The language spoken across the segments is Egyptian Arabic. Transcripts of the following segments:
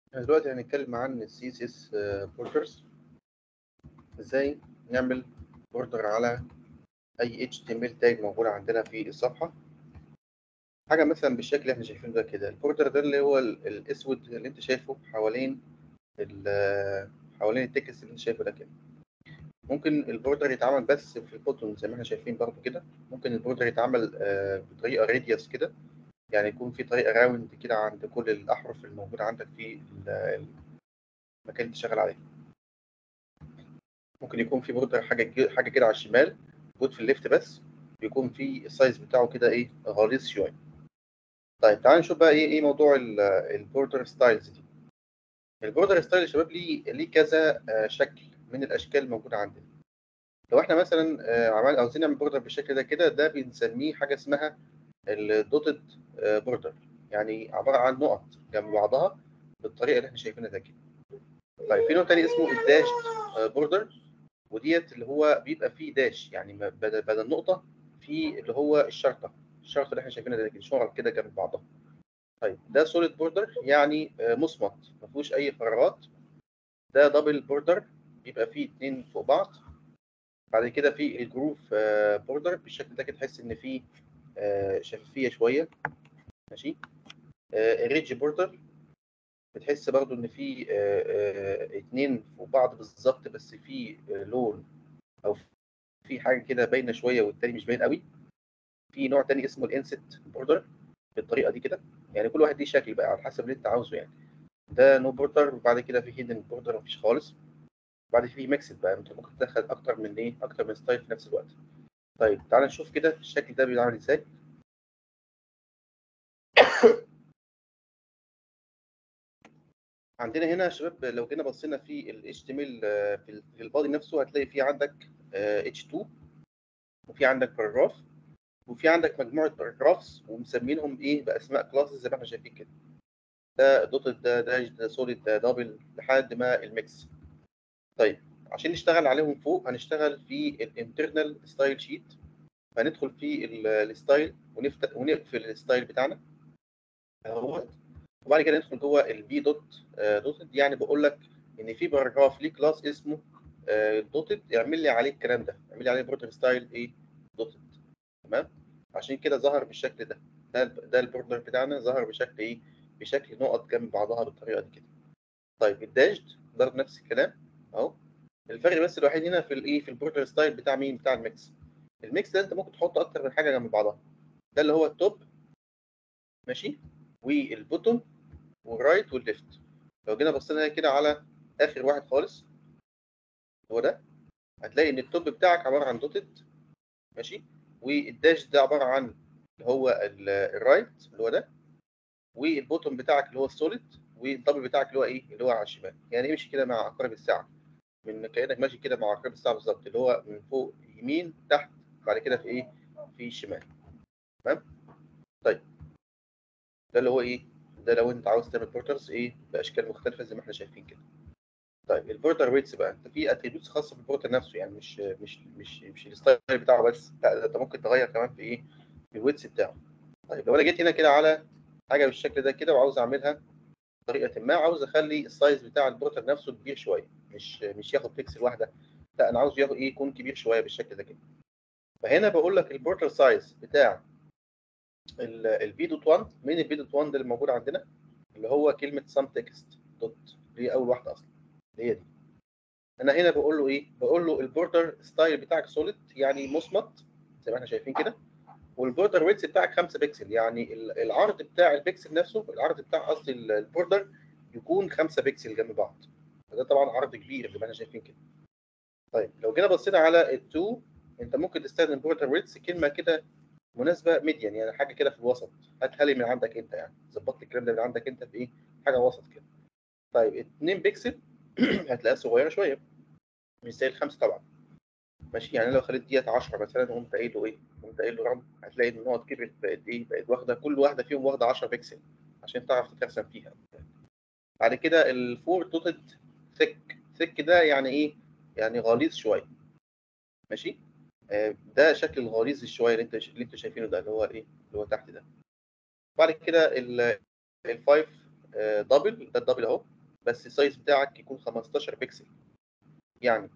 احنا دلوقتي هنتكلم عن السي اس اس بوردرز ازاي نعمل بوردر على اي اتش تي ام ال تاج موجود عندنا في الصفحه حاجه مثلا بالشكل اللي احنا شايفينه ده كده البوردر ده اللي هو ال- الاسود اللي انت شايفه حوالين ال- حوالين التكست اللي انت شايفه ده كده ممكن البوردر يتعمل بس في البوتون زي ما احنا شايفين برضو كده ممكن البوردر يتعمل آه، بطريقه راديوس كده يعني يكون في طريقه راوند كده عند كل الاحرف الموجوده عندك في ال- المكان اللي انت شغال عليه ممكن يكون في بوردر حاجه ك- حاجه كده على الشمال موجود في الليفت بس بيكون في السايز بتاعه كده ايه غليظ شويه طيب تعال نشوف بقى ايه ايه موضوع البوردر ستايلز دي البوردر ستايل يا شباب ليه ليه كذا آه، شكل من الاشكال الموجوده عندنا لو احنا مثلا آه، عمل عاوزين نعمل بوردر بالشكل ده كده ده بنسميه حاجه اسمها الدوتد بوردر يعني عباره عن نقط جنب بعضها بالطريقه اللي احنا شايفينها ده كده طيب في نوع تاني اسمه الداش بوردر وديت اللي هو بيبقى فيه داش يعني ما- بدل بدل نقطه في اللي هو الشرطه الشرطه اللي احنا شايفينها ده كده شرط كده جنب بعضها طيب ده سوليد بوردر يعني آه، مصمت ما فيهوش اي فراغات ده دبل بوردر بيبقى فيه اتنين فوق بعض بعد كده في الجروف بوردر بالشكل ده كده تحس ان فيه آه، شفافيه شويه ماشي الريدج بوردر بتحس برضو ان في آه، آه، اتنين فوق بعض بالظبط بس في آه، لون او في حاجه كده باينه شويه والتاني مش باين قوي في نوع تاني اسمه الانست بوردر بالطريقه دي كده يعني كل واحد ليه شكل بقى على حسب اللي انت عاوزه يعني ده نو بوردر وبعد كده في هيدن بوردر مفيش خالص بعد في ميكسد بقى انت ممكن تدخل اكتر من ايه اكتر من ستايل في نفس الوقت طيب تعال نشوف كده الشكل ده بيتعمل ازاي عندنا هنا يا شباب لو جينا بصينا في ال HTML آه، في ال- في البادي نفسه هتلاقي في عندك آه، H2 وفي عندك باراجراف وفي عندك مجموعة باراجرافز ومسمينهم ايه بأسماء كلاسز زي ما احنا شايفين كده ده دوتد ده داش ده سوليد ده دبل لحد ما الميكس طيب عشان نشتغل عليهم فوق هنشتغل في الانترنال ستايل شيت هندخل في ال- الستايل ونفتح ونقفل الستايل بتاعنا اهوت وبعد كده ندخل جوه البي دوت دوتد يعني بقول لك ان في باراجراف ليه كلاس اسمه دوتد يعمل لي عليه الكلام ده يعمل لي عليه بوردر ستايل ايه دوتد تمام عشان كده ظهر بالشكل ده ده ال- ده البوردر بتاعنا ظهر بشكل ايه بشكل نقط جنب بعضها بالطريقه دي كده طيب الداشد برضه نفس الكلام اهو الفرق بس الوحيد هنا في الايه في البوردر ستايل بتاع مين بتاع الميكس الميكس ده انت ممكن تحط اكتر من حاجه جنب بعضها ده اللي هو التوب ماشي والبوتوم والرايت والليفت لو جينا بصينا كده على اخر واحد خالص هو ده هتلاقي ان التوب بتاعك عباره عن دوتد ماشي والداش ده عباره عن اللي هو ال- الرايت اللي هو ده والبوتوم بتاعك اللي هو السوليد والدبل بتاعك اللي هو ايه اللي هو على الشمال يعني امشي كده مع عقارب الساعه من كانك ماشي كده مع عقارب الساعه بالظبط اللي هو من فوق يمين تحت بعد كده في ايه في الشمال تمام طيب ده اللي هو ايه ده لو انت عاوز تعمل بورترز ايه باشكال مختلفه زي ما احنا شايفين كده طيب البوردر ويتس بقى انت في اتريبيوتس خاصه بالبوردر نفسه يعني مش مش مش مش الستايل بتاعه بس لا ده انت ممكن تغير كمان في ايه في الويتس بتاعه طيب لو انا جيت هنا كده على حاجه بالشكل ده كده وعاوز اعملها بطريقه ما عاوز اخلي السايز بتاع البوردر نفسه كبير شويه مش مش ياخد بيكسل واحده لا انا عاوز ياخد ايه يكون كبير شويه بالشكل ده كده فهنا بقول لك البوردر سايز بتاع البي دوت 1 مين البي دوت 1 ده اللي موجود عندنا اللي هو كلمه سام تكست دوت اللي هي اول واحده اصلا اللي هي دي انا هنا بقول له ايه بقول له البوردر ستايل بتاعك سوليد يعني مصمت زي ما احنا شايفين كده والبوردر ويتس بتاعك 5 بكسل يعني ال- العرض بتاع البكسل نفسه العرض بتاع قصدي ال- البوردر يكون 5 بكسل جنب بعض فده طبعا عرض كبير زي ما احنا شايفين كده طيب لو جينا بصينا على التو انت ممكن تستخدم بوردر ويتس كلمه كده مناسبه ميديان يعني حاجه كده في الوسط هاتها لي من عندك انت يعني ظبط لي الكلام ده من عندك انت في ايه حاجه وسط كده طيب 2 بكسل هتلاقيها صغيره شويه مش زي الخمسه طبعا ماشي يعني لو خليت ديت 10 مثلا وقمت قايل له ايه؟ قمت قايل له رقم هتلاقي ان النقط كبرت بقت ايه؟ بقت واخده كل واحده فيهم واخده 10 بكسل عشان تعرف ترسم فيها. بعد كده الفور دوتد ثيك ثيك ده يعني ايه؟ يعني غليظ شويه. ماشي؟ آه، ده شكل الغليظ شويه اللي انت اللي انتوا شايفينه ده اللي هو ايه؟ اللي هو تحت ده. بعد كده ال- الفايف آه، دبل ده الدبل اهو بس السايز بتاعك يكون 15 بكسل يعني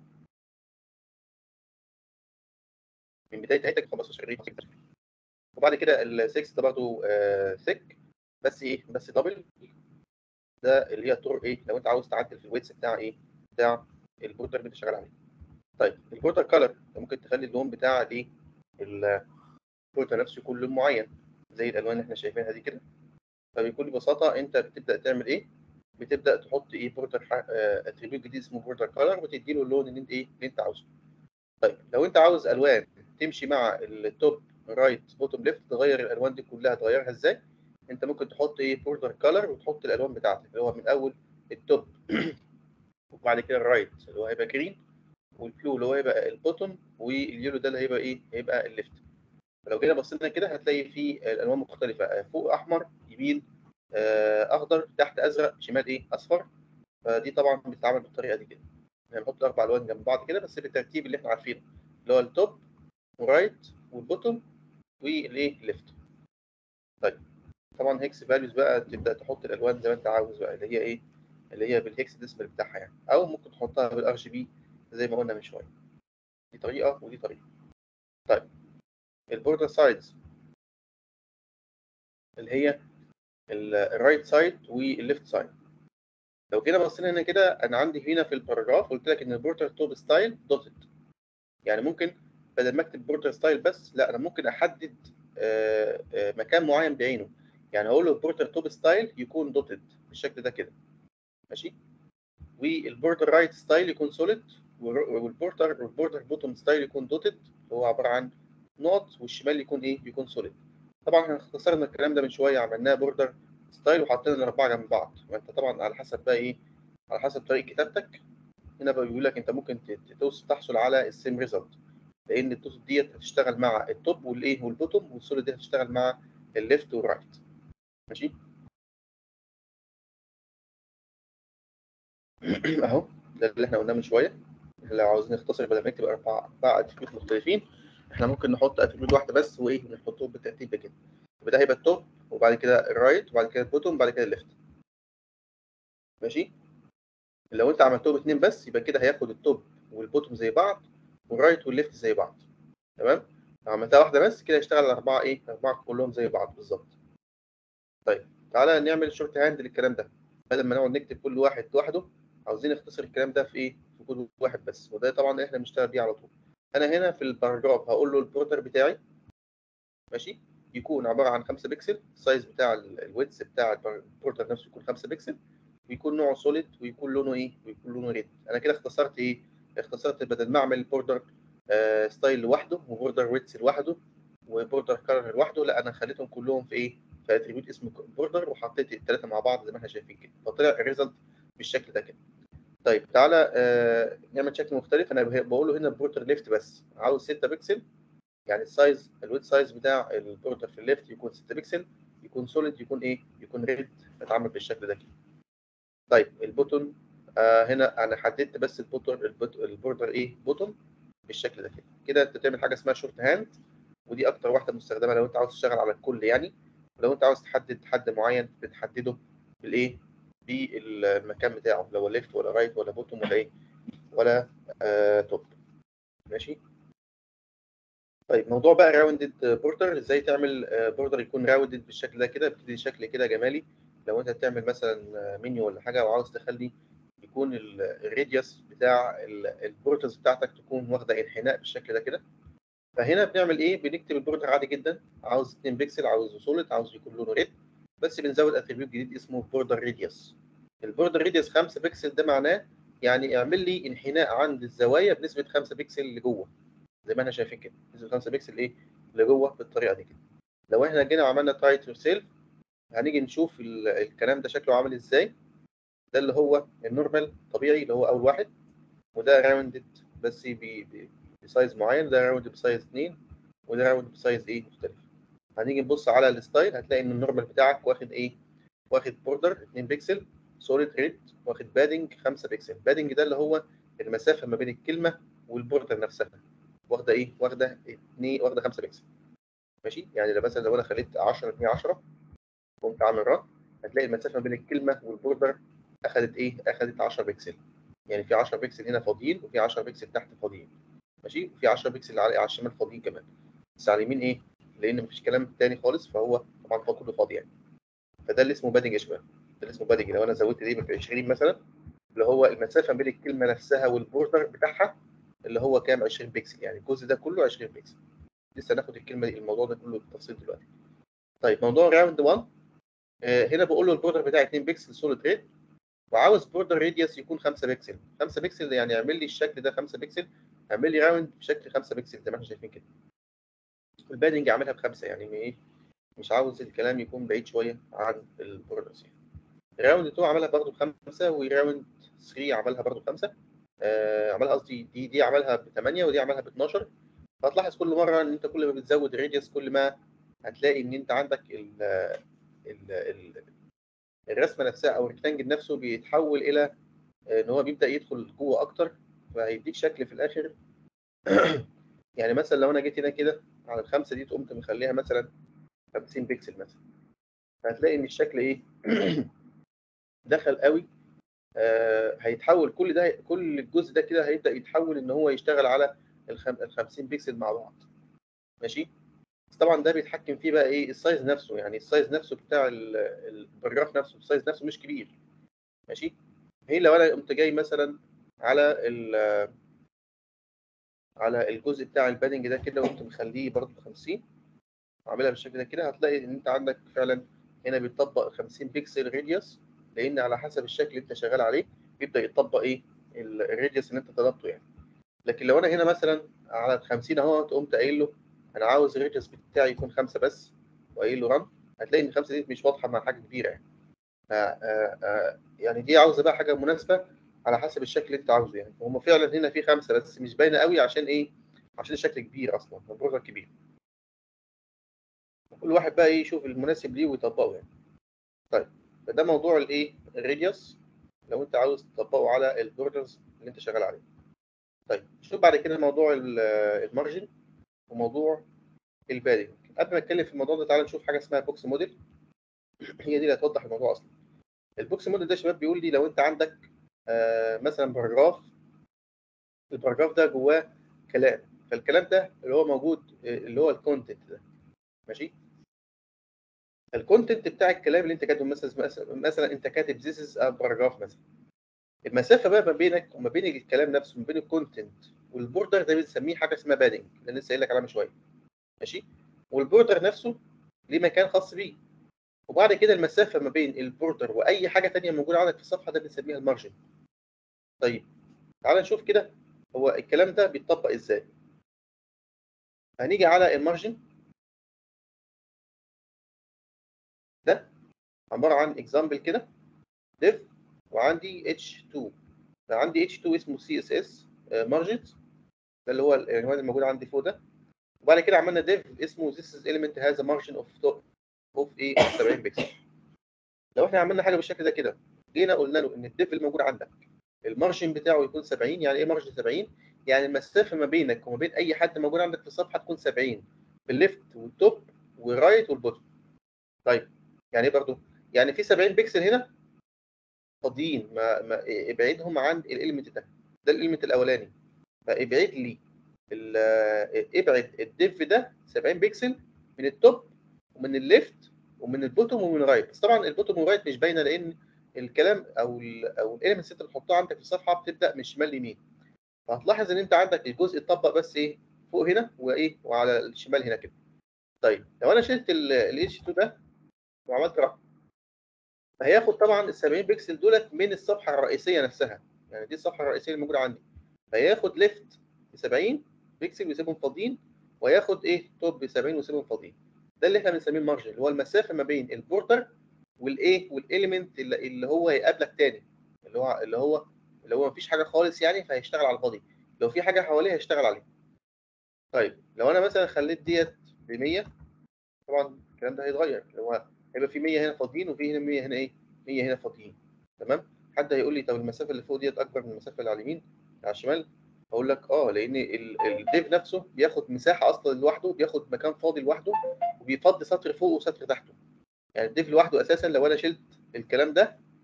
من بدايه عينك 15 ريت وبعد كده ال 6 ده برضه ثيك بس ايه بس دبل ده اللي هي الطرق ايه لو انت عاوز تعدل في الويتس بتاع ايه بتاع البوردر اللي انت شغال عليه طيب البوردر كلر انت ممكن تخلي اللون بتاع الايه البوردر نفسه يكون لون معين زي الالوان اللي احنا شايفينها دي كده فبكل بساطه انت بتبدا تعمل ايه بتبدا تحط ايه بوردر اتريبيوت جديد اسمه بوردر كلر وتدي له اللون اللي انت ايه اللي انت عاوزه طيب لو انت عاوز الوان تمشي مع التوب رايت بوتوم ليفت تغير الالوان دي كلها تغيرها ازاي انت ممكن تحط ايه بوردر كلر وتحط الالوان بتاعتك اللي هو من اول التوب وبعد كده الرايت اللي هو هيبقى جرين والبلو اللي هو هيبقى البوتوم واليلو ده اللي هيبقى ايه هيبقى الليفت فلو جينا بصينا كده هتلاقي في الالوان مختلفه فوق احمر يمين اخضر تحت ازرق شمال ايه اصفر فدي طبعا بتتعمل بالطريقه دي كده هنحط اربع الوان جنب بعض كده بس بالترتيب اللي احنا عارفينه اللي هو التوب ورايت والبوتوم والايه ليفت طيب طبعا هيكس فاليوز بقى تبدا تحط الالوان زي ما انت عاوز بقى اللي هي ايه اللي هي بالهيكس ديسبل بتاعها يعني او ممكن تحطها بالار جي بي زي ما قلنا من شويه دي طريقه ودي طريقه طيب البوردر سايدز اللي هي الرايت سايد والليفت سايد لو جينا بصينا هنا كده انا عندي هنا في الباراجراف قلت لك ان البوردر توب ستايل دوتد يعني ممكن بدل ما اكتب بوردر ستايل بس لا انا ممكن احدد آآ آآ مكان معين بعينه يعني اقول له البوردر توب ستايل يكون دوتد بالشكل ده كده ماشي والبوردر رايت ستايل يكون سوليد والبوردر والبوردر بوتوم ستايل يكون دوتد اللي هو عباره عن نوت والشمال يكون ايه يكون سوليد طبعا احنا اختصرنا الكلام ده من شويه عملناه بوردر ستايل وحطينا الاربعه جنب بعض وانت طبعا على حسب بقى ايه على حسب طريقه كتابتك هنا بقى بيقول لك انت ممكن توصل تحصل على السيم ريزلت لان الدوت ديت هتشتغل مع التوب والايه والبوتوم والسوليد دي هتشتغل مع الليفت والرايت ماشي اهو ده اللي احنا قلناه من شويه لو عاوزين نختصر بدل ما نكتب اربع اربع اتريبيوت مختلفين احنا ممكن نحط اتريبيوت واحده بس وايه نحطهم بالترتيب ده كده يبقى ده هيبقى التوب وبعد كده الرايت وبعد كده البوتوم وبعد كده الليفت ماشي لو انت عملتهم اتنين بس يبقى كده هياخد التوب والبوتوم زي بعض والرايت والليفت زي بعض تمام لو عملتها واحده بس كده هيشتغل الاربعه ايه الاربعه كلهم زي بعض بالظبط طيب تعالى نعمل شورت هاند للكلام ده بدل ما نقعد نكتب كل واحد لوحده عاوزين نختصر الكلام ده في ايه في كود واحد بس وده طبعا اللي احنا بنشتغل بيه على طول انا هنا في الباراجراف هقول له البوردر بتاعي ماشي يكون عباره عن 5 بكسل السايز بتاع الويدث بتاع البوردر نفسه يكون 5 بكسل ويكون نوعه سوليد ويكون لونه ايه ويكون لونه ريد انا كده اختصرت ايه اختصرت بدل ما اعمل بوردر آه ستايل لوحده وبوردر ويدث لوحده وبوردر كلر لوحده لا انا خليتهم كلهم في ايه في اتريبيوت اسمه بوردر وحطيت الثلاثه مع بعض زي ما احنا شايفين كده فطلع الريزلت بالشكل ده كده طيب تعالى آه نعمل شكل مختلف انا بقول له هنا البوردر ليفت بس عاوز 6 بكسل يعني السايز الويت سايز بتاع البوردر في الليفت يكون 6 بكسل يكون سوليد يكون ايه يكون ريد اتعمل بالشكل ده كده طيب البوتون آه هنا انا حددت بس البوتون البوردر ايه بوتون بالشكل ده كده كده انت تعمل حاجه اسمها شورت هاند ودي اكتر واحده مستخدمه لو انت عاوز تشتغل على الكل يعني لو انت عاوز تحدد حد معين بتحدده بالايه بالمكان بتاعه لو ليفت ولا رايت ولا بوتوم ولا ايه ولا آه توب ماشي طيب موضوع بقى راوندد بوردر ازاي تعمل بوردر يكون راوندد بالشكل ده كده بتدي شكل كده جمالي لو انت تعمل مثلا منيو ولا حاجه وعاوز تخلي يكون الراديوس بتاع البوردرز بتاعتك تكون واخده انحناء بالشكل ده كده فهنا بنعمل ايه بنكتب البوردر عادي جدا عاوز 2 بكسل عاوزه سوليد عاوز يكون لونه ريد بس بنزود اتريبيوت جديد اسمه بوردر راديوس البوردر راديوس 5 بكسل ده معناه يعني اعمل لي انحناء عند الزوايا بنسبه 5 بكسل لجوه زي ما احنا شايفين كده نسبه 5 بكسل ايه لجوه بالطريقه دي كده لو احنا جينا وعملنا تايت يور سيلف هنيجي نشوف الكلام ده شكله عامل ازاي ده اللي هو النورمال طبيعي اللي هو اول واحد وده راوندد بس بسايز معين ده راوند بسايز 2 وده راوند بسايز ايه مختلف هنيجي نبص على الستايل هتلاقي ان النورمال بتاعك واخد ايه واخد بوردر 2 بكسل سوليد ريد واخد بادنج 5 بكسل بادنج ده اللي هو المسافه ما بين الكلمه والبوردر نفسها واخده ايه واخده 2 واخده 5 بكسل ماشي يعني لو مثلا لو انا خليت 10 210 قمت عامل رن هتلاقي المسافه ما بين الكلمه والبوردر اخذت ايه اخذت 10 بكسل يعني في 10 بكسل هنا فاضيين وفي 10 بكسل تحت فاضيين ماشي وفي 10 بكسل على على الشمال فاضيين كمان بس على اليمين ايه لان مفيش كلام تاني خالص فهو طبعا فوق كله فاضي يعني فده اللي اسمه بادنج يا شباب ده اللي اسمه بادنج لو انا زودت دي ب 20 مثلا اللي هو المسافه بين الكلمه نفسها والبوردر بتاعها اللي هو كام 20 بكسل يعني الجزء ده كله 20 بكسل لسه هناخد الكلمه دي الموضوع ده كله بالتفصيل دلوقتي طيب موضوع راوند 1 آه هنا بقول له البوردر بتاعي 2 بكسل سوليد ريد وعاوز بوردر راديوس يكون 5 بكسل 5 بكسل يعني اعمل لي الشكل ده 5 بكسل اعمل لي راوند بشكل 5 بكسل زي ما احنا شايفين كده البادنج اعملها بخمسه يعني ايه مش عاوز الكلام يكون بعيد شويه عن البوردرز يعني راوند 2 عملها برضه بخمسه وراوند 3 عملها برضه بخمسه آه عملها قصدي دي دي عملها ب 8 ودي عملها ب 12 فهتلاحظ كل مره ان انت كل ما بتزود الراديوس كل ما هتلاقي ان انت عندك ال ال ال الرسمه نفسها او الريكتانجل نفسه بيتحول الى ان هو بيبدا يدخل جوه اكتر فهيديك شكل في الاخر يعني مثلا لو انا جيت هنا كده على الخمسه دي قمت مخليها مثلا 50 بكسل مثلا هتلاقي ان الشكل ايه دخل قوي آه هيتحول كل ده كل الجزء ده كده هيبدا يتحول ان هو يشتغل على ال 50 بكسل مع بعض ماشي بس طبعا ده بيتحكم فيه بقى ايه السايز نفسه يعني السايز نفسه بتاع البراجراف نفسه السايز نفسه مش كبير ماشي هي لو انا قمت جاي مثلا على ال على الجزء بتاع البادنج ده كده وقمت مخليه برضه 50 عاملها بالشكل ده كده هتلاقي ان انت عندك فعلا هنا بيطبق 50 بكسل راديوس لان على حسب الشكل اللي انت شغال عليه بيبدا يطبق ايه الراديوس اللي انت طلبته يعني لكن لو انا هنا مثلا على 50 اهو قمت قايل له انا عاوز الراديوس بتاعي يكون خمسه بس وقايل له رن هتلاقي ان خمسه دي مش واضحه مع حاجه كبيره يعني آآ آآ يعني دي عاوزه بقى حاجه مناسبه على حسب الشكل اللي انت عاوزه يعني هم فعلا هنا في خمسه بس مش باينه قوي عشان ايه عشان الشكل كبير اصلا البروجر كبير كل واحد بقى ايه يشوف المناسب ليه ويطبقه يعني طيب فده موضوع الايه الراديوس لو انت عاوز تطبقه على البوردرز اللي انت شغال عليه طيب شوف بعد كده موضوع المارجن وموضوع البادنج قبل ما اتكلم في الموضوع ده تعالى نشوف حاجه اسمها بوكس موديل هي دي اللي هتوضح الموضوع اصلا البوكس موديل ده يا شباب بيقول لي لو انت عندك آه مثلا باراجراف الباراجراف ده جواه كلام فالكلام ده اللي هو موجود اللي هو الكونتنت ده ماشي الكونتنت بتاع الكلام اللي انت كاتبه مثلا مثلا انت كاتب ذيس از باراجراف مثلا المسافه بقى ما بينك وما بين الكلام نفسه ما بين الكونتنت والبوردر ده بنسميه حاجه اسمها بادنج اللي لسه قايل لك عليها من شويه ماشي والبوردر نفسه ليه مكان خاص بيه وبعد كده المسافه ما بين البوردر واي حاجه ثانيه موجوده عندك في الصفحه ده بنسميها المارجن طيب تعال نشوف كده هو الكلام ده بيتطبق ازاي هنيجي على المارجن ده عباره عن اكزامبل كده div وعندي h2 عندي h2 اسمه css مارجنز ده اللي هو العنوان الموجود عندي فوق ده وبعد كده عملنا div اسمه this is element has a margin of of ايه 70 بكسل لو احنا عملنا حاجه بالشكل ده كده جينا قلنا له ان الديف الموجود عندك المارجن بتاعه يكون 70 يعني ايه مارجن 70 يعني المسافه ما بينك وما بين اي حد موجود عندك في الصفحه تكون 70 في الليفت والتوب والرايت والبوتوم طيب يعني ايه برضو يعني في 70 بكسل هنا فاضيين ما, ما ابعدهم عن الاليمنت ده ده الاليمنت الاولاني فابعد لي ابعد الديف ده 70 بكسل من التوب ومن الليفت ومن البوتوم ومن الرايت بس طبعا البوتوم والرايت مش باينه لان الكلام او ال او الاليمنتس اللي انت بتحطها عندك في الصفحه بتبدا من شمال ليمين فهتلاحظ ان انت عندك الجزء اتطبق بس ايه فوق هنا وايه وعلى الشمال هنا كده طيب لو انا شلت الاتش 2 ده وعملت رقم فهياخد طبعا ال 70 بكسل دولت من الصفحه الرئيسيه نفسها يعني دي الصفحه الرئيسيه اللي موجوده عندي فياخد ليفت ب 70 بكسل ويسيبهم فاضيين وياخد ايه توب ب 70 ويسيبهم فاضيين ده اللي احنا بنسميه المارجن اللي هو المسافه ما بين البوردر والايه والاليمنت اللي, اللي هو هيقابلك تاني اللي هو اللي هو اللي هو مفيش حاجه خالص يعني فهيشتغل على البادي لو في حاجه حواليه هيشتغل عليه طيب لو انا مثلا خليت ديت ب 100 طبعا الكلام ده هيتغير اللي هو هيبقى في 100 هنا فاضيين وفي هنا 100 هنا ايه 100 هنا فاضيين تمام حد هيقول لي طب المسافه اللي فوق ديت اكبر من المسافه اللي على اليمين على الشمال اقول لك اه لان الديف نفسه بياخد مساحه اصلا لوحده بياخد مكان فاضي لوحده وبيفضي سطر فوق وسطر تحته يعني الديف لوحده اساسا لو انا شلت الكلام ده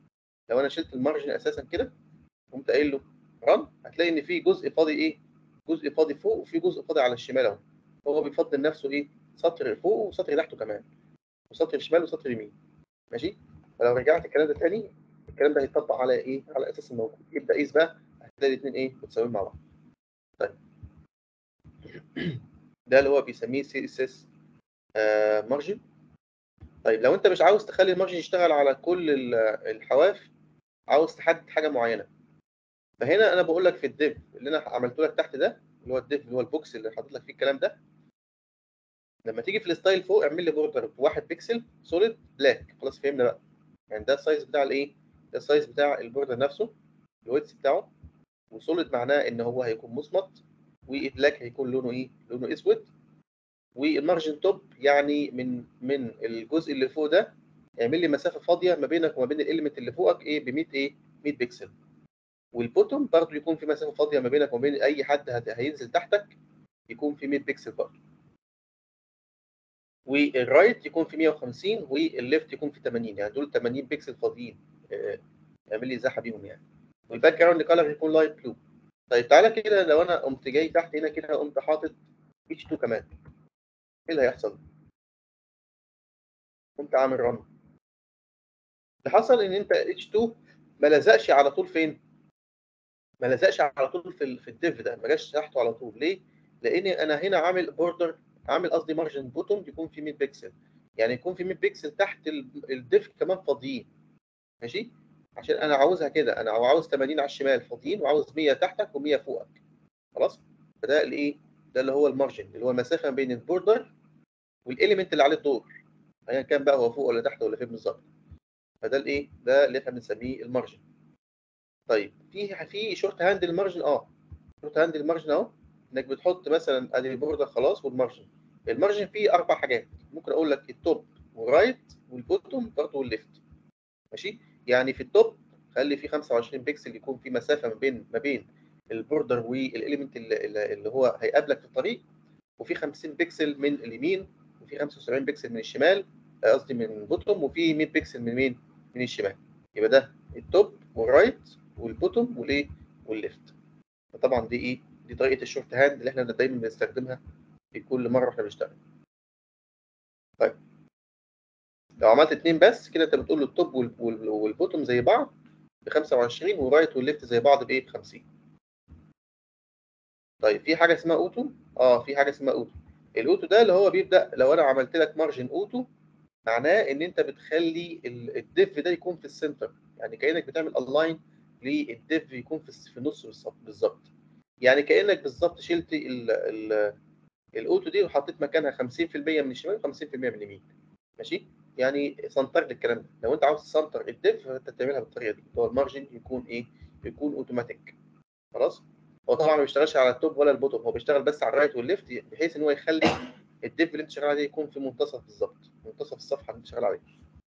لو انا شلت المارجن اساسا كده قمت قايل له رن هتلاقي ان في جزء فاضي ايه جزء فاضي فوق وفي جزء فاضي على الشمال اهو هو بيفضل نفسه ايه سطر فوق وسطر تحته كمان وسطر شمال وسطر يمين ماشي فلو رجعت الكلام ده تاني الكلام ده هيطبق على ايه على اساس الموجود يبدا قيس بقى هتلاقي الاثنين ايه متساويين مع بعض طيب ده اللي هو بيسميه سي اس اس مارجن طيب لو انت مش عاوز تخلي المارجن يشتغل على كل ال- الحواف عاوز تحدد حاجه معينه فهنا انا بقول لك في الديف اللي انا عملته لك تحت ده اللي هو الديف اللي هو البوكس اللي حاطط لك فيه الكلام ده لما تيجي في الستايل فوق اعمل لي بوردر بواحد بيكسل سوليد بلاك خلاص فهمنا بقى يعني ده السايز بتاع الايه ده السايز بتاع البوردر نفسه الويدث بتاعه وسوليد معناه ان هو هيكون مصمت والبلاك هيكون لونه ايه لونه اسود والمارجن توب يعني من من الجزء اللي فوق ده اعمل لي مسافه فاضيه ما بينك وما بين الاليمنت اللي فوقك ايه ب 100 ايه 100 بكسل والبوتوم برضه يكون في مسافه فاضيه ما بينك وما بين اي حد هت- هينزل تحتك يكون في 100 بكسل برضه والرايت يكون في 150 والليفت يكون في 80 يعني دول 80 بكسل فاضيين آه، اعمل لي ازاحه بيهم يعني والباك جراوند كلر يكون لايت بلو طيب تعالى كده لو انا قمت جاي تحت هنا كده قمت حاطط اتش 2 كمان ايه اللي هيحصل؟ قمت عامل رن اللي حصل ان انت اتش 2 ما لزقش على طول فين؟ ما لزقش على طول في ال- في الديف ده ما جاش تحته على طول ليه؟ لان انا هنا عامل بوردر عامل قصدي مارجن بوتوم يكون في 100 بكسل يعني يكون في 100 بكسل تحت ال- الديف كمان فاضيين ماشي؟ عشان انا عاوزها كده انا عاوز 80 على الشمال فاضيين وعاوز 100 تحتك و100 فوقك خلاص؟ فده الايه؟ ده اللي هو المارجن اللي هو المسافه بين البوردر والاليمنت اللي عليه الدور ايا كان بقى هو فوق ولا تحت ولا فين بالظبط فده الايه ده اللي احنا بنسميه المارجن طيب في في شورت هاند المارجن اه شورت هاند المارجن اهو انك بتحط مثلا ادي البوردر خلاص والمارجن المارجن فيه اربع حاجات ممكن اقول لك التوب والرايت والبوتوم برضه والليفت ماشي يعني في التوب خلي فيه 25 بكسل يكون في مسافه ما بين ما بين البوردر والاليمنت اللي, اللي هو هيقابلك في الطريق وفي 50 بكسل من اليمين وفي 75 بكسل من الشمال آه، قصدي من البوتوم وفي 100 بكسل من مين؟ من الشمال يبقى ده التوب والرايت والبوتوم والايه؟ والليفت فطبعا دي ايه؟ دي طريقه الشورت هاند اللي احنا دايما بنستخدمها في كل مره احنا بنشتغل. طيب لو عملت اتنين بس كده انت بتقول له التوب وال- وال- والبوتوم زي بعض ب 25 والرايت والليفت زي بعض بايه؟ ب 50. طيب في حاجه اسمها اوتو؟ اه في حاجه اسمها اوتو. الاوتو ده اللي هو بيبدا لو انا عملت لك مارجن اوتو معناه ان انت بتخلي ال- الديف ده يكون في السنتر يعني كانك بتعمل الاين للديف يكون في الس- في النص بالظبط بالظبط يعني كانك بالظبط شلت ال ال الاوتو دي وحطيت مكانها 50% من الشمال و50% من اليمين ماشي يعني سنتر الكلام ده لو انت عاوز تسنتر الديف فانت بتعملها بالطريقه دي هو المارجن يكون ايه يكون اوتوماتيك خلاص هو طبعا ما بيشتغلش على التوب ولا البوتوم هو بيشتغل بس على الرايت والليفت بحيث ان هو يخلي الديف اللي انت شغال عليه يكون في منتصف بالظبط منتصف الصفحه اللي انت شغال عليها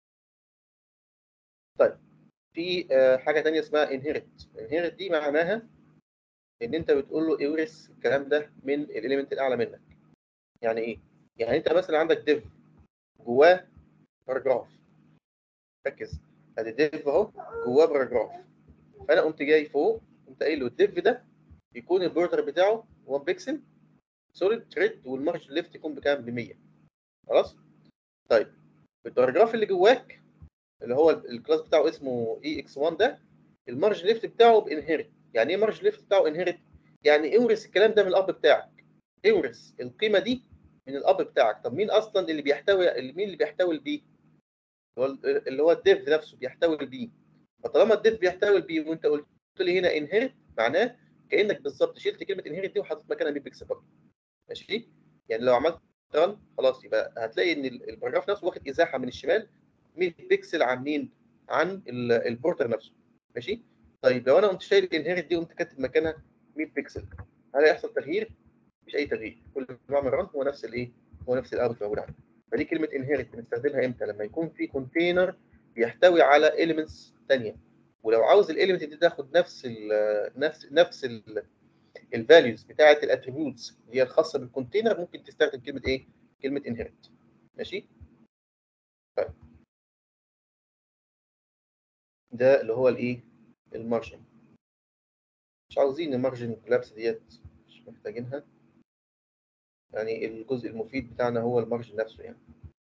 طيب في آه، حاجه تانية اسمها انهيرت انهيرت دي معناها ان انت بتقول له اورث الكلام ده من الاليمنت الاعلى منك يعني ايه يعني انت مثلا عندك ديف جواه باراجراف ركز ادي ديف اهو جواه باراجراف فانا قمت جاي فوق قمت قايل له الديف ده يكون البوردر بتاعه 1 بكسل سوليد ريد والمارج ليفت يكون بكام ب 100 خلاص طيب الباراجراف اللي جواك اللي هو الكلاس بتاعه اسمه اي اكس 1 ده المارج ليفت بتاعه بانهيرت يعني ايه مارج ليفت بتاعه انهيرت يعني اورث الكلام ده من الاب بتاعك اورث القيمه دي من الاب بتاعك طب مين اصلا اللي بيحتوي مين اللي بيحتوي البي اللي هو اللي هو الديف نفسه بيحتوي البي فطالما الديف بيحتوي البي وانت قلت لي هنا انهيرت معناه كانك بالظبط شلت كلمه انهيرت دي وحطيت مكانها 100 بيكسل برضه ماشي يعني لو عملت رن خلاص يبقى هتلاقي ان الباراجراف نفسه واخد ازاحه من الشمال 100 بيكسل عن مين؟ عن ال- البورتر نفسه ماشي؟ طيب لو انا قمت شايل الانهيرت دي وقمت كاتب مكانها 100 بيكسل هل هيحصل تغيير؟ مفيش اي تغيير كل ما بعمل رن هو نفس الايه؟ هو نفس الاوت موجود عندي فدي كلمه انهيرت بنستخدمها امتى؟ لما يكون في كونتينر بيحتوي على اليمنتس ثانيه ولو عاوز الاليمنت دي تاخد نفس ال نفس نفس الفاليوز بتاعه الاتريبيوتس اللي هي الخاصه بالكونتينر ممكن تستخدم كلمه ايه؟ كلمه انهيرت ماشي؟ طيب ده اللي هو الايه المارجن مش عاوزين المارجن كولابس ديت مش محتاجينها يعني الجزء المفيد بتاعنا هو المارجن نفسه يعني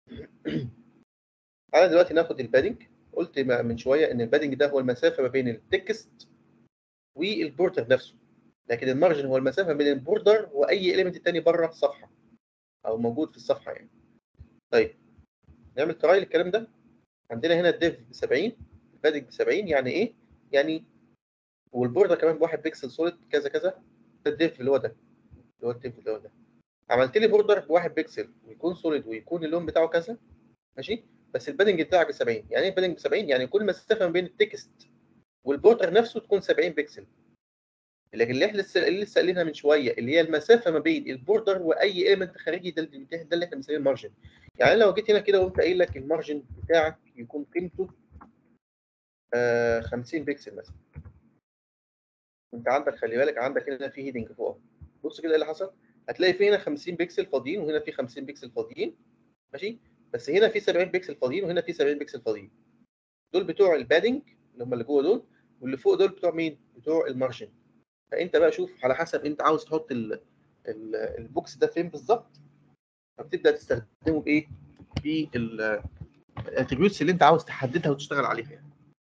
تعالى دلوقتي ناخد البادنج قلت من شويه ان البادنج ده هو المسافه ما بين التكست والبوردر نفسه لكن المارجن هو المسافه بين البوردر واي اليمنت تاني بره الصفحه او موجود في الصفحه يعني طيب نعمل تراي للكلام ده عندنا هنا الديف ب 70 البادنج ب 70 يعني ايه يعني والبوردر كمان بواحد بيكسل سوليد كذا كذا ده الديف اللي هو ده اللي هو الديف اللي هو ده عملت لي بوردر بواحد بيكسل ويكون سوليد ويكون اللون بتاعه كذا ماشي بس البادنج بتاعك ب 70 يعني ايه البادنج ب 70 يعني كل مسافه ما بين التكست والبوردر نفسه تكون 70 بكسل لكن اللي احنا لسه اللي لسه قايلينها من شويه اللي هي المسافه ما بين البوردر واي ايلمنت خارجي ده, ده, ده اللي احنا بنسميه المارجن يعني لو جيت هنا كده وقمت قايل لك المارجن بتاعك يكون قيمته آه 50 بكسل مثلا انت عندك خلي بالك عندك هنا في هيدنج فوق بص كده ايه اللي حصل هتلاقي في هنا 50 بكسل فاضيين وهنا في 50 بكسل فاضيين ماشي بس هنا في 70 بكسل فاضيين وهنا في 70 بكسل فاضيين دول بتوع البادنج اللي هم اللي جوه دول واللي فوق دول بتوع مين بتوع المارجن فانت بقى شوف على حسب انت عاوز تحط ال ال البوكس ده فين بالظبط فبتبدا تستخدمه بايه في الاتريبيوتس اللي انت عاوز تحددها وتشتغل عليها يعني.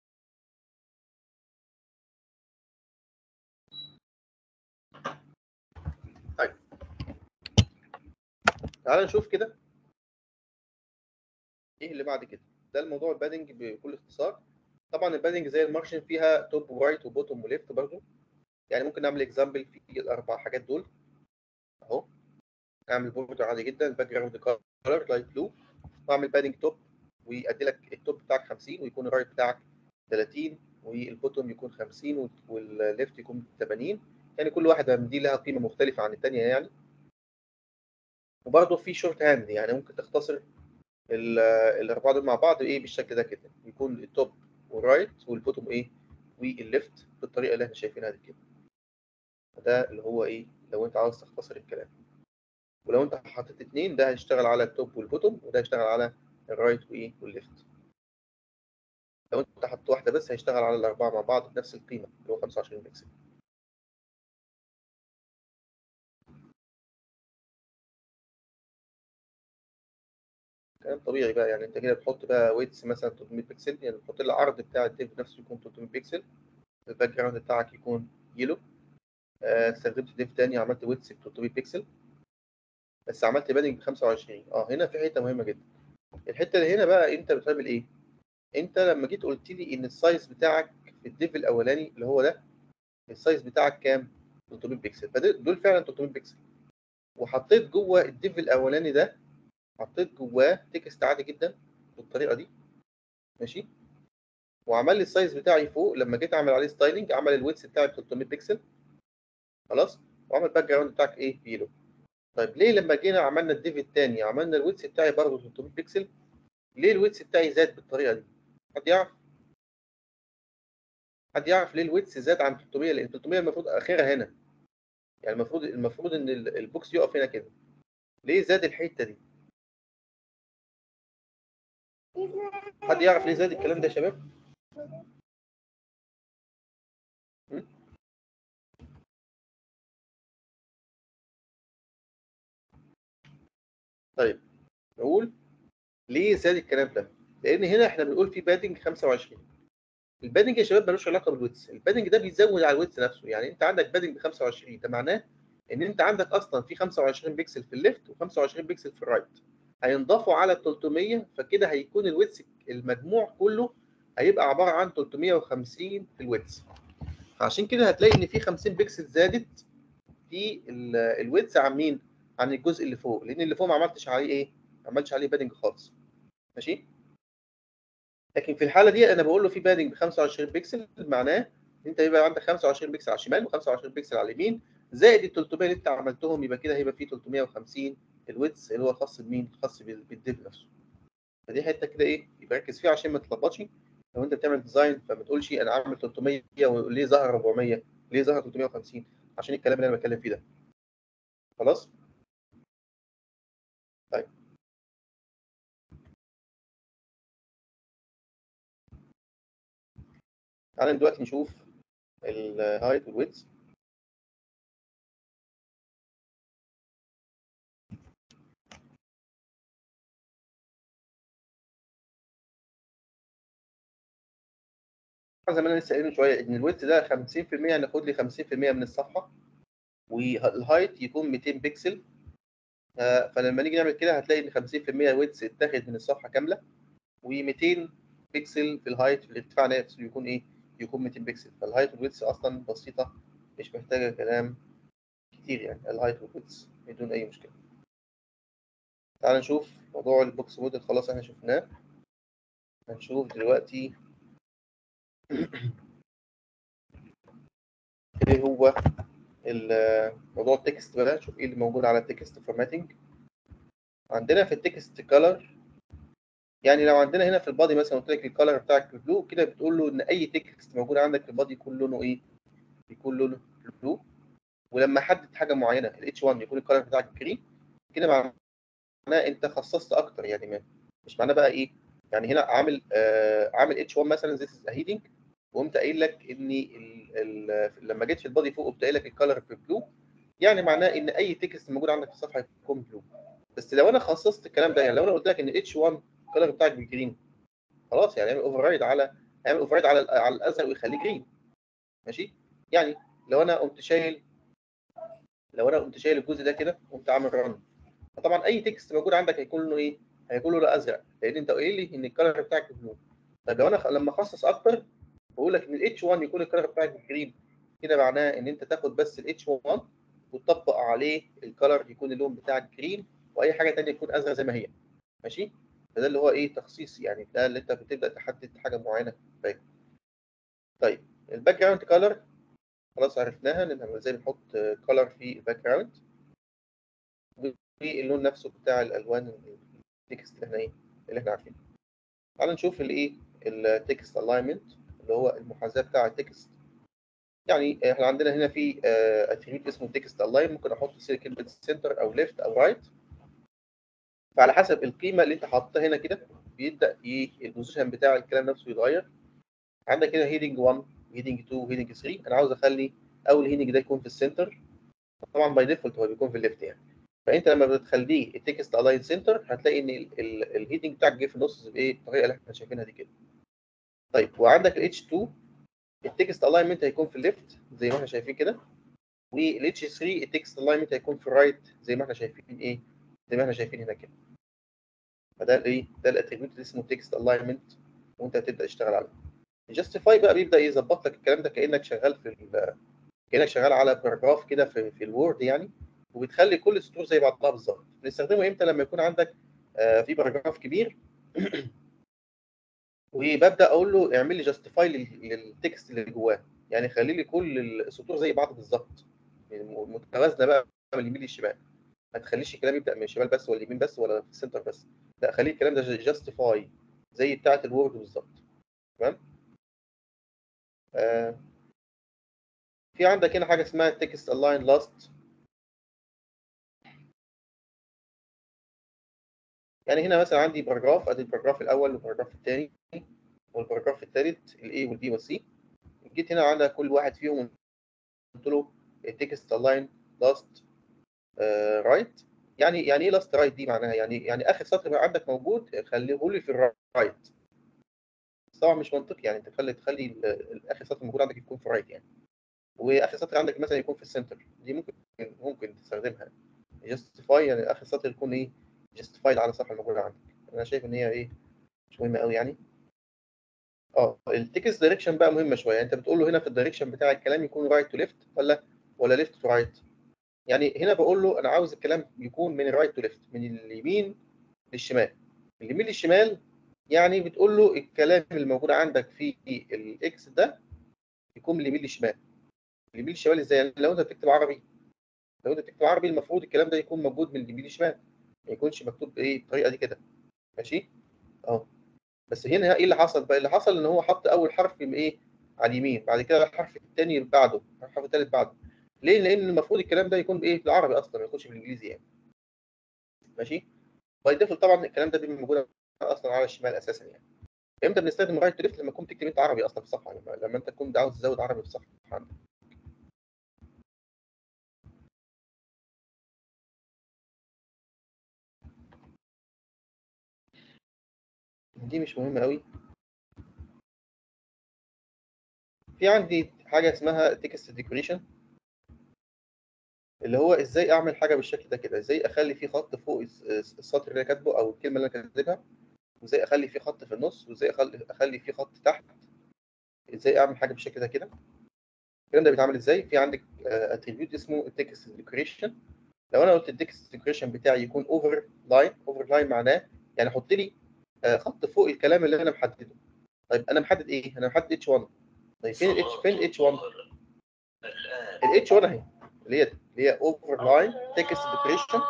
طيب تعال نشوف كده ايه اللي بعد كده ده الموضوع البادنج بكل اختصار طبعا البادنج زي المارشن فيها توب ورايت وبوتوم وليفت برضه يعني ممكن نعمل اكزامبل في الاربع حاجات دول اهو اعمل بوردر عادي جدا باك جراوند كلر لايت بلو واعمل بادنج توب ويأدي لك التوب بتاعك 50 ويكون الرايت بتاعك 30 والبوتوم يكون 50 والليفت يكون 80 يعني كل واحده من دي لها قيمه مختلفه عن الثانيه يعني وبرضه في شورت هاند يعني ممكن تختصر الاربعه دول مع بعض ايه بالشكل ده كده يكون التوب والرايت والبوتوم ايه والليفت بالطريقه اللي احنا شايفينها دي كده ده اللي هو ايه لو انت عاوز تختصر الكلام ولو انت حطيت اتنين ده هيشتغل على التوب والبوتوم وده هيشتغل على الرايت وايه والليفت لو انت حطيت واحده بس هيشتغل على الاربعه مع بعض بنفس القيمه اللي هو 25 بكسل كلام طبيعي بقى يعني انت كده بتحط بقى ويتس مثلا 300 بكسل يعني بتحط العرض بتاع الديف نفسه يكون 300 بكسل الباك جراوند بتاعك يكون يلو آه استخدمت ديف تاني عملت ويتس ب 300 بكسل بس عملت بادنج ب 25 اه هنا في حته مهمه جدا الحته اللي هنا بقى انت بتعمل ايه؟ انت لما جيت قلت لي ان السايز بتاعك في الديف الاولاني اللي هو ده السايز بتاعك كام؟ 300 بكسل فدول فعلا 300 بكسل وحطيت جوه الديف الاولاني ده حطيت جواه تكست عادي جدا بالطريقه دي ماشي وعمل لي السايز بتاعي فوق لما جيت اعمل عليه ستايلنج عمل الويتس بتاعي ب 300 بكسل خلاص وعمل باك جراوند بتاعك ايه يلو طيب ليه لما جينا عملنا الديف الثاني عملنا الويتس بتاعي برضه 300 بكسل ليه الويتس بتاعي زاد بالطريقه دي حد يعرف حد يعرف ليه الويتس زاد عن 300 لان 300 المفروض اخرها هنا يعني المفروض المفروض ان البوكس يقف هنا كده ليه زاد الحته دي حد يعرف ليه زاد الكلام ده يا شباب طيب نقول ليه زاد الكلام ده لان هنا احنا بنقول في بادنج 25 البادنج يا شباب ملوش علاقه بالويتس البادنج ده بيزود على الويتس نفسه يعني انت عندك بادنج ب 25 ده معناه ان انت عندك اصلا في 25 بكسل في الليفت و25 بكسل في الرايت هينضافوا على ال 300 فكده هيكون الويتس المجموع كله هيبقى عباره عن 350 في الويتس فعشان كده هتلاقي ان في 50 بكسل زادت في الويتس عن مين؟ عن الجزء اللي فوق لان اللي فوق ما عملتش عليه ايه؟ ما عملتش عليه بادنج خالص ماشي؟ لكن في الحاله دي انا بقول له في بادنج ب 25 بكسل معناه ان انت يبقى عندك 25 بكسل على الشمال و25 بكسل على اليمين زائد ال 300 اللي انت عملتهم يبقى كده هيبقى في 350 الويتس اللي هو خاص بمين؟ خاص بالديف نفسه. فدي حته كده ايه؟ يبقى ركز فيها عشان ما تتلخبطش لو انت بتعمل ديزاين فما تقولش انا عامل 300 وليه ظهر 400 ليه ظهر 350 عشان الكلام اللي انا بتكلم فيه ده. خلاص؟ طيب تعالى دلوقتي نشوف الهايت والويدث زي ما انا لسه قايل من شويه ان الويدث ده 50% هناخد لي 50% من الصفحه والهايت يكون 200 بكسل ف- فلما نيجي نعمل كده هتلاقي ان 50% ويدث اتاخد من الصفحه كامله و200 بكسل في الهايت في الارتفاع نفسه يكون ايه؟ يكون 200 بكسل فالهايت والويدث اصلا بسيطه مش محتاجه كلام كتير يعني الهايت والويدث بدون اي مشكله. تعال نشوف موضوع البوكس موديل خلاص احنا شفناه هنشوف دلوقتي ايه هو ال- موضوع التكست بقى نشوف ايه اللي موجود على التكست فورماتنج عندنا في التكست كلر يعني لو عندنا هنا في البادي مثلا قلت لك الكلر بتاعك بلو كده بتقول له ان اي تكست موجود عندك في البادي يكون لونه ايه؟ يكون لونه بلو ولما احدد حاجه معينه الاتش 1 يكون الكلر بتاعك جرين كده معناه انت خصصت اكتر يعني ما مش معناه بقى ايه؟ يعني هنا عامل آه عامل اتش 1 مثلا ذيس از هيدنج وقمت قايل لك ان ال ال لما جيت في البادي فوق قمت قايل لك الكلر بلو يعني معناه ان اي تكست موجود عندك في الصفحه يكون بلو بس لو انا خصصت الكلام ده يعني لو انا قلت لك ان اتش 1 الكلر بتاعك بالجرين خلاص يعني اعمل اوفر رايد على اعمل اوفر رايد على على الازرق ويخليه جرين ماشي يعني لو انا قمت شايل لو انا قمت شايل الجزء ده كده قمت عامل رن فطبعا اي تكست موجود عندك هيكون له ايه؟ هيكون له ازرق لان انت قايل لي ان الكلر بتاعك بلو طيب لو انا خ- لما اخصص اكتر بقول لك ان الاتش 1 يكون الكلر بتاعك جرين كده معناه ان انت تاخد بس الاتش 1 وتطبق عليه الكلر يكون اللون بتاعك جرين واي حاجه ثانيه تكون ازرق زي ما هي ماشي فده اللي هو ايه تخصيص يعني ده اللي انت بتبدا تحدد حاجه معينه طيب طيب الباك جراوند كلر خلاص عرفناها ان احنا ازاي بنحط كلر في الباك جراوند واللون نفسه بتاع الالوان التكست اللي احنا ايه اللي احنا عارفينه تعال نشوف الايه التكست الاينمنت اللي هو المحاذاه بتاع التكست يعني احنا عندنا هنا في اتريبيوت اسمه تكست الاين ممكن احط فيه كلمه سنتر او ليفت او رايت فعلى حسب القيمه اللي انت حاططها هنا كده بيبدا ايه البوزيشن بتاع الكلام نفسه يتغير عندك هنا هيدنج 1 هيدنج 2 هيدنج 3 انا عاوز اخلي اول هيدنج ده يكون في السنتر طبعا باي ديفولت هو بيكون في الليفت يعني فانت لما بتخليه التكست الاين سنتر هتلاقي ان الهيدنج بتاعك جه في النص بايه بالطريقه اللي احنا شايفينها دي كده طيب وعندك الاتش 2 التكست الاينمنت هيكون في الليفت زي ما احنا شايفين كده والاتش 3 التكست الاينمنت هيكون في الرايت زي ما احنا شايفين ايه زي ما احنا شايفين هنا كده فده الايه ده الاتريبيوت اللي اسمه تكست الاينمنت وانت هتبدا تشتغل عليه جاستيفاي بقى بيبدا يظبط لك الكلام ده كانك شغال في ال- كانك شغال على باراجراف كده في, في الوورد يعني وبتخلي كل السطور زي بعضها بالظبط بنستخدمه امتى لما يكون عندك آه، في باراجراف كبير وببدا اقول له اعمل لي جاستيفاي للتكست اللي جواه يعني خلي لي كل السطور زي بعض بالظبط يعني متوازنه بقى من اليمين للشمال ما تخليش الكلام يبدا من الشمال بس ولا اليمين بس ولا في السنتر بس لا خلي الكلام ده جاستيفاي زي بتاعه الوورد بالظبط تمام آه في عندك هنا حاجه اسمها تكست الاين لاست يعني هنا مثلا عندي باراجراف ادي الباراجراف الاول والباراجراف الثاني والباراجراف الثالث الاي والبي والسي جيت هنا على كل واحد فيهم قلت له تكست الاين لاست رايت يعني يعني ايه لاست رايت دي معناها يعني يعني اخر سطر بقى عندك موجود خليه لي في الرايت طبعا مش منطقي يعني انت تخلي تخلي ال- ال- اخر سطر موجود عندك يكون في الرايت يعني واخر سطر عندك مثلا يكون في السنتر دي ممكن ممكن تستخدمها جاستيفاي يعني اخر سطر يكون ايه جاستيفايد على الصفحه الموجوده عندك انا شايف ان هي ايه مش مهمه قوي يعني اه التكست دايركشن بقى مهمه شويه انت بتقول له هنا في الدايركشن بتاع الكلام يكون رايت تو ليفت ولا ولا ليفت تو رايت يعني هنا بقول له انا عاوز الكلام يكون من الرايت تو ليفت من اليمين للشمال من اليمين للشمال يعني بتقول له الكلام اللي موجود عندك في الاكس ده يكون من اليمين للشمال اليمين للشمال ازاي يعني لو انت بتكتب عربي لو انت بتكتب عربي المفروض الكلام ده يكون موجود من اليمين للشمال ما يكونش مكتوب بايه بالطريقه دي كده ماشي اهو بس هنا ايه اللي حصل بقى اللي حصل ان هو حط اول حرف من ايه على اليمين بعد كده الحرف الثاني بعده الحرف الثالث بعده ليه لان المفروض الكلام ده يكون بايه بالعربي اصلا ما يكونش بالانجليزي يعني ماشي باي ديفولت طبعا الكلام ده بيبقى موجود اصلا على الشمال اساسا يعني امتى بنستخدم رايت تو ليفت لما تكون تكتب انت عربي اصلا في الصفحه لما, لما انت تكون عاوز تزود عربي في الصفحه عندك دي مش مهمه قوي في عندي حاجه اسمها تكست ديكوريشن اللي هو ازاي اعمل حاجه بالشكل ده كده ازاي اخلي فيه خط فوق الس- السطر اللي انا كاتبه او الكلمه اللي انا كاتبها وازاي اخلي فيه خط في النص وازاي اخلي اخلي فيه خط تحت ازاي اعمل حاجه بالشكل ده كده الكلام ده بيتعمل ازاي في عندك اتريبيوت اسمه التكست ديكوريشن لو انا قلت التكست ديكوريشن بتاعي يكون اوفر لاين اوفر لاين معناه يعني حط لي آه، خط فوق الكلام اللي انا محدده طيب انا محدد ايه انا محدد اتش 1 طيب فين الاتش فين الاتش 1 الاتش 1 اهي اللي هي اللي هي اوفر لاين تكست ديكوريشن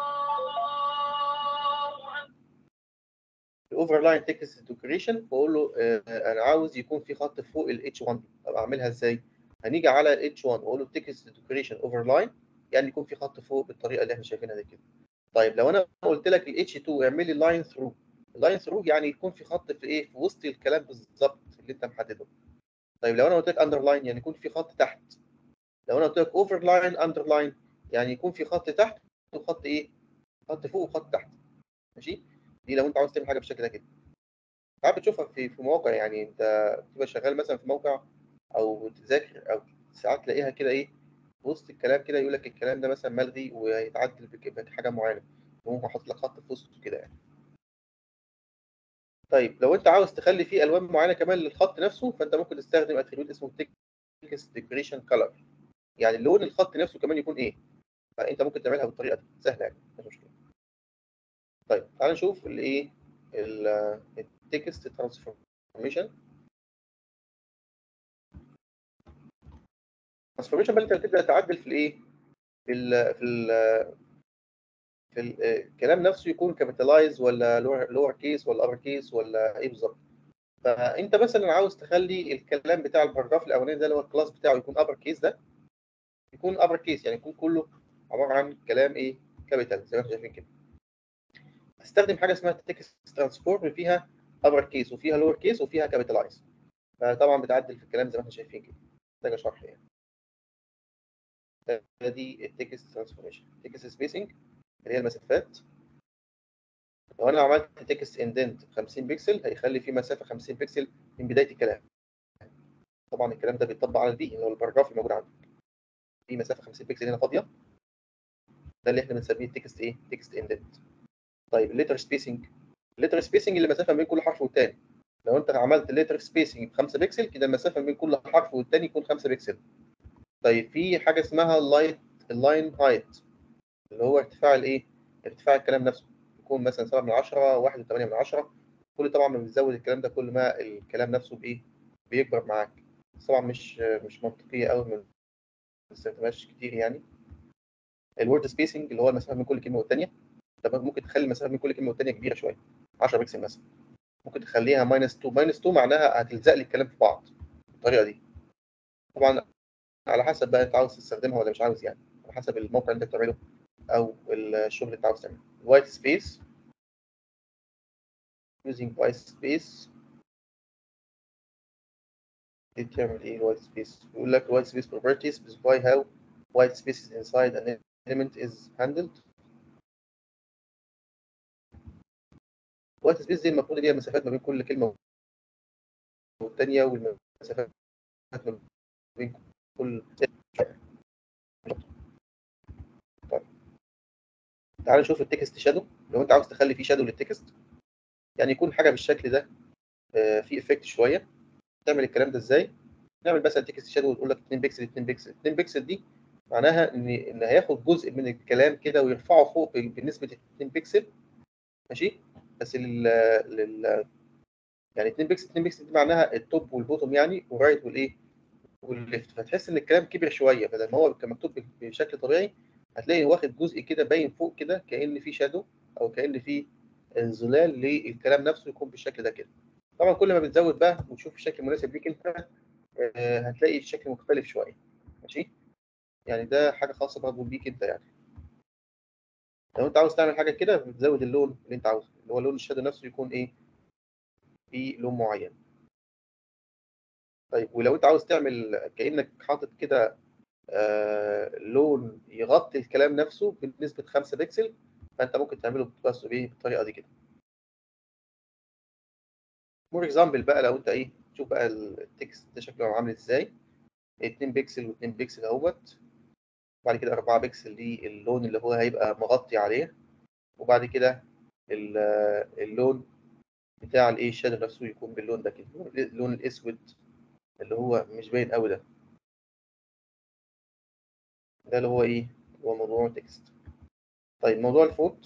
الاوفر لاين تكست ديكوريشن بقول له آه، انا عاوز يكون في خط فوق الاتش 1 طب اعملها ازاي هنيجي على الاتش 1 واقول له تكست ديكوريشن اوفر لاين يعني يكون في خط فوق بالطريقه اللي احنا شايفينها دي كده طيب لو انا قلت لك الاتش 2 اعمل لي لاين ثرو اللاين ثرو يعني يكون في خط في ايه في وسط الكلام بالظبط اللي انت محدده طيب لو انا قلت لك اندر لاين يعني يكون في خط تحت لو انا قلت لك اوفر لاين اندر لاين يعني يكون في خط تحت وخط ايه خط فوق وخط تحت ماشي دي لو انت عاوز تعمل حاجه بالشكل ده كده ساعات بتشوفها في في مواقع يعني انت بتبقى شغال مثلا في موقع او تذاكر او ساعات تلاقيها كده ايه في وسط الكلام كده يقول لك الكلام ده مثلا ملغي وهيتعدل بك- بحاجه معينه ممكن احط لك خط في وسطه كده يعني طيب لو انت عاوز تخلي فيه الوان معينه كمان للخط نفسه فانت ممكن تستخدم اتريبيوت اسمه تكست ديكوريشن كلر يعني لون الخط نفسه كمان يكون ايه فانت ممكن تعملها بالطريقه دي سهله يعني مش مشكله طيب تعال نشوف الايه التكست ترانسفورميشن ترانسفورميشن بقى انت بتبدا تعدل في الايه في ال في ال في ال- الكلام نفسه يكون كابيتالايز ولا لور كيس ولا ابر كيس ولا ايه بالظبط فانت مثلا عاوز تخلي الكلام بتاع الباراجراف الاولاني ده اللي هو الكلاس بتاعه يكون ابر كيس ده يكون ابر كيس يعني يكون كله عباره عن كلام ايه كابيتال زي ما انتم شايفين كده استخدم حاجه اسمها تكست ترانسفورم فيها ابر كيس وفيها لور كيس وفيها كابيتالايز فطبعا بتعدل في الكلام زي ما احنا شايفين كده محتاجه شرح يعني دي التكست ترانسفورميشن تكست سبيسنج اللي هي المسافات لو انا عملت تكست اندنت 50 بكسل هيخلي في مسافه 50 بكسل من بدايه الكلام طبعا الكلام ده بيطبق على البي اللي هو الباراجراف اللي موجود عندك في مسافه 50 بكسل هنا فاضيه ده اللي احنا بنسميه تكست ايه تكست اندنت طيب الليتر سبيسنج الليتر سبيسنج اللي المسافه بين كل حرف والتاني لو انت عملت الليتر سبيسنج ب 5 بكسل كده المسافه بين كل حرف والتاني يكون 5 بكسل طيب في حاجه اسمها اللايت اللاين هايت اللي هو ارتفاع الايه ارتفاع الكلام نفسه يكون مثلا 7 من 10 1.8 من 10 كل طبعا ما بتزود الكلام ده كل ما الكلام نفسه بايه بيكبر معاك بس طبعا مش مش منطقيه قوي ما بنستخدمهاش كتير يعني الورد سبيسنج اللي هو المسافه بين كل كلمه والثانيه طب ممكن تخلي المسافه بين كل كلمه والثانيه كبيره شويه 10 بكسل مثلا ممكن تخليها ماينس 2 ماينس 2 معناها هتلزق لي الكلام في بعض بالطريقه دي طبعا على حسب بقى انت عاوز تستخدمها ولا مش عاوز يعني على حسب الموقع اللي انت بتعمله او الشغل اللي انت عاوز تعمله وايت سبيس using white space دي بتعمل ايه الوايت سبيس بيقول لك white space properties specify how white spaces inside an element is handled white space دي المفروض اللي هي المسافات ما بين كل كلمه والثانيه والمسافات ما بين كل طيب تعال نشوف التكست شادو لو انت عاوز تخلي فيه شادو للتكست يعني يكون حاجه بالشكل ده آه، في افكت شويه تعمل الكلام ده ازاي نعمل مثلا تكست شادو وتقول لك 2 بكسل 2 بكسل 2 بكسل دي معناها ان ان هياخد جزء من الكلام كده ويرفعه فوق بالنسبه ل 2 بكسل ماشي بس لل لل يعني 2 بكسل 2 بكسل دي معناها التوب والبوتوم يعني والرايت والايه والليفت فتحس ان الكلام كبر شويه بدل ما هو كان مكتوب بشكل طبيعي هتلاقي واخد جزء كده باين فوق كده كان في شادو او كان في ظلال للكلام نفسه يكون بالشكل ده كده طبعا كل ما بتزود بقى وتشوف الشكل المناسب ليك انت آه، هتلاقي الشكل مختلف شويه ماشي يعني ده حاجه خاصه برضه بيك انت يعني لو انت عاوز تعمل حاجه كده بتزود اللون اللي انت عاوزه اللي هو لون الشادو نفسه يكون ايه بلون معين طيب ولو انت عاوز تعمل كانك حاطط كده آه لون يغطي الكلام نفسه بنسبه 5 بكسل فانت ممكن تعمله بس بايه بالطريقه دي كده مور اكزامبل بقى لو انت ايه تشوف بقى التكست ده شكله عامل ازاي 2 بكسل و2 بكسل اهوت وبعد كده 4 بكسل للون اللي هو هيبقى مغطي عليه وبعد كده اللون بتاع الايه الشادو نفسه يكون باللون ده كده اللون الاسود اللي هو مش باين قوي ده ده اللي هو ايه هو موضوع تكست طيب موضوع الفونت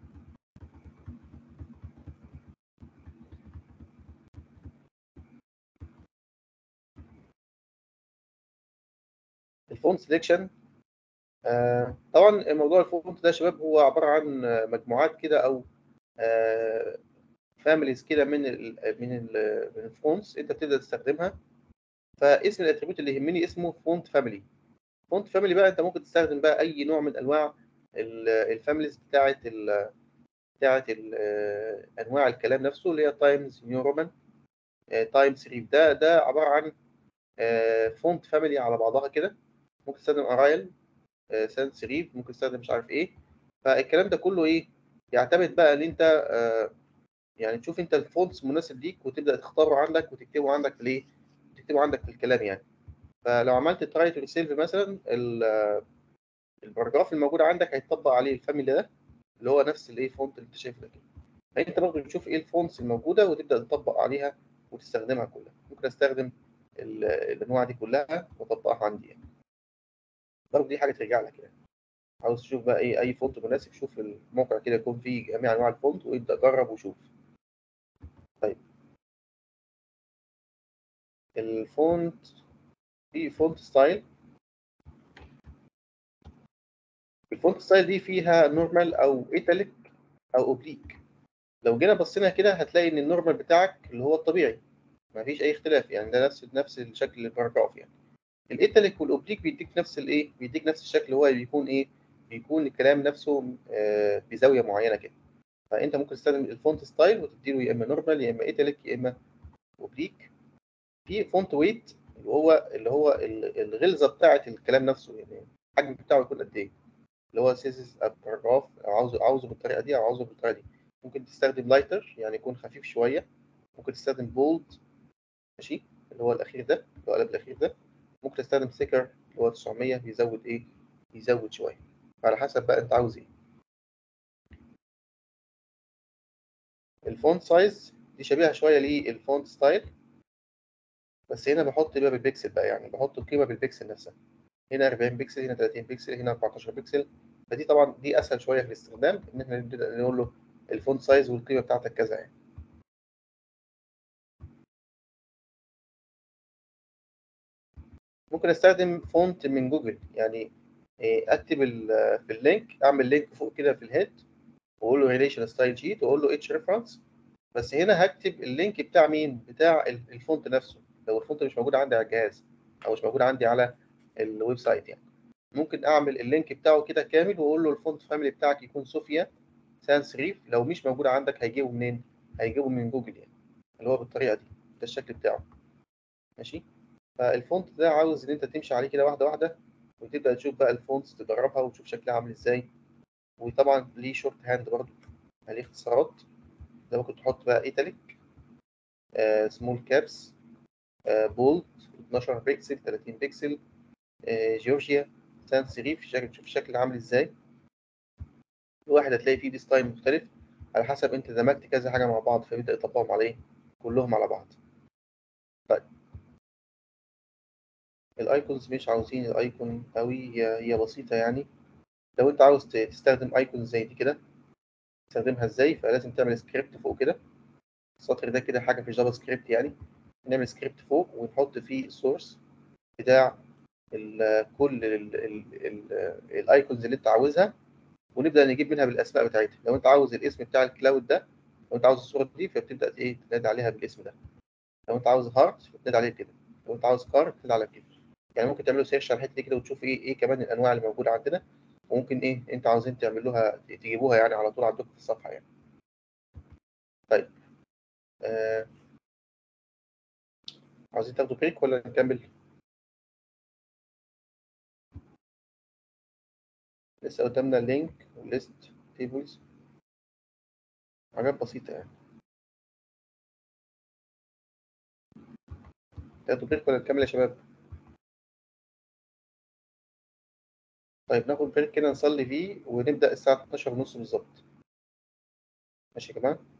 الفونت سelection آه طبعا موضوع الفونت ده يا شباب هو عباره عن مجموعات كده او آه فاميليز كده من ال من ال من الفونتس انت بتبدا تستخدمها فاسم الاتريبيوت اللي يهمني اسمه فونت فاميلي فونت فاميلي بقى انت ممكن تستخدم بقى اي نوع من انواع الفاميليز بتاعه ال بتاعه ال انواع الكلام نفسه اللي هي تايمز نيو رومان تايم سريف ده ده عباره عن فونت فاميلي على بعضها كده ممكن تستخدم ارايل سان سريف ممكن تستخدم مش عارف ايه فالكلام ده كله ايه يعتمد بقى ان انت آه يعني تشوف انت الفونتس مناسب ليك وتبدا تختاره عندك وتكتبه عندك في الايه تكتبه عندك في الكلام يعني فلو عملت تراي تو ريسيلف مثلا الباراجراف الموجود عندك هيتطبق عليه الفاميلي ده اللي هو نفس الايه فونت اللي انت شايفه ده كده فانت برضه تشوف ايه الفونتس الموجوده وتبدا تطبق عليها وتستخدمها كلها ممكن استخدم الانواع دي كلها واطبقها عندي يعني برضه دي حاجه ترجع لك يعني عاوز تشوف بقى ايه اي فونت مناسب شوف الموقع كده يكون فيه جميع انواع الفونت وابدا جرب وشوف طيب الفونت في فونت ستايل الفونت ستايل دي فيها نورمال او ايتاليك او اوبليك لو جينا بصينا كده هتلاقي ان النورمال بتاعك اللي هو الطبيعي مفيش اي اختلاف يعني ده نفس نفس الشكل الباراجراف يعني الايتاليك والاوبليك بيديك نفس الايه بيديك نفس الشكل اللي هو بيكون ايه بيكون الكلام نفسه آه بزاويه معينه كده فانت ممكن تستخدم الفونت ستايل وتديله يا اما نورمال يا اما ايتاليك يا اما اوبليك في فونت ويت اللي هو اللي هو الغلظه بتاعه الكلام نفسه يعني الحجم بتاعه يكون قد ايه اللي هو سيزز باراجراف او عاوزه عاوزه بالطريقه دي او عاوزه بالطريقه دي ممكن تستخدم لايتر يعني يكون خفيف شويه ممكن تستخدم بولد ماشي اللي هو الاخير ده اللي هو القلب الاخير ده ممكن تستخدم سيكر اللي هو 900 بيزود ايه يزود شويه على حسب بقى انت عاوز ايه الفونت سايز دي شبيهه شويه للفونت ستايل بس هنا بحط بقى بالبكسل بقى يعني بحط القيمه بالبكسل نفسها هنا 40 بكسل هنا 30 بكسل هنا 14 بكسل فدي طبعا دي اسهل شويه في الاستخدام ان احنا نبدا نقول له الفونت سايز والقيمه بتاعتك كذا يعني ممكن استخدم فونت من جوجل يعني اكتب في اللينك اعمل لينك فوق كده في الهيد واقول له ريليشن ستايل شيت واقول له اتش ريفرنس بس هنا هكتب اللينك بتاع مين بتاع الفونت نفسه لو الفونت مش موجود عندي على الجهاز او مش موجود عندي على الويب سايت يعني ممكن اعمل اللينك بتاعه كده كامل واقول له الفونت فاميلي بتاعك يكون صوفيا سانس ريف لو مش موجود عندك هيجيبه منين هيجيبه من جوجل يعني اللي هو بالطريقه دي ده الشكل بتاعه ماشي فالفونت ده عاوز ان انت تمشي عليه كده واحده واحده وتبدا تشوف بقى الفونتس تجربها وتشوف شكلها عامل ازاي وطبعا ليه شورت هاند برضه ليه اختصارات ده ممكن تحط بقى ايتاليك آه سمول كابس آه بولد 12 بكسل 30 بكسل آه جورجيا سان سيريف شكل تشوف الشكل عامل ازاي الواحد هتلاقي فيه ديستاين مختلف على حسب انت دمجت كذا حاجه مع بعض فبيبدا يطبقهم على ايه كلهم على بعض طيب الايكونز مش عاوزين الايكون قوي هي هي بسيطه يعني لو انت عاوز تستخدم ايكون زي دي كده تستخدمها ازاي فلازم تعمل سكريبت فوق كده السطر ده كده حاجه في جافا سكريبت يعني نعمل سكريبت فوق ونحط فيه السورس بتاع ال كل الايكونز اللي انت عاوزها ونبدا نجيب منها بالاسماء بتاعتها لو انت عاوز الاسم بتاع الكلاود ده لو انت عاوز الصوره دي فبتبدا ايه تنادي عليها بالاسم ده لو انت عاوز هارت فبتنادي عليه كده لو انت عاوز كار بتنادي على كده يعني ممكن تعملوا سيرش على الحته دي كده وتشوف ايه ايه كمان الانواع اللي موجوده عندنا وممكن ايه انت عاوزين تعملوها تجيبوها يعني على طول عندكم في الصفحه يعني طيب آه عاوزين تاخدوا بريك ولا نكمل لسه قدامنا لينك وليست تيبلز حاجات بسيطة يعني تاخدوا بريك ولا نكمل يا شباب طيب ناخد بريك كده نصلي فيه ونبدأ الساعة 12 ونص بالظبط ماشي يا جماعة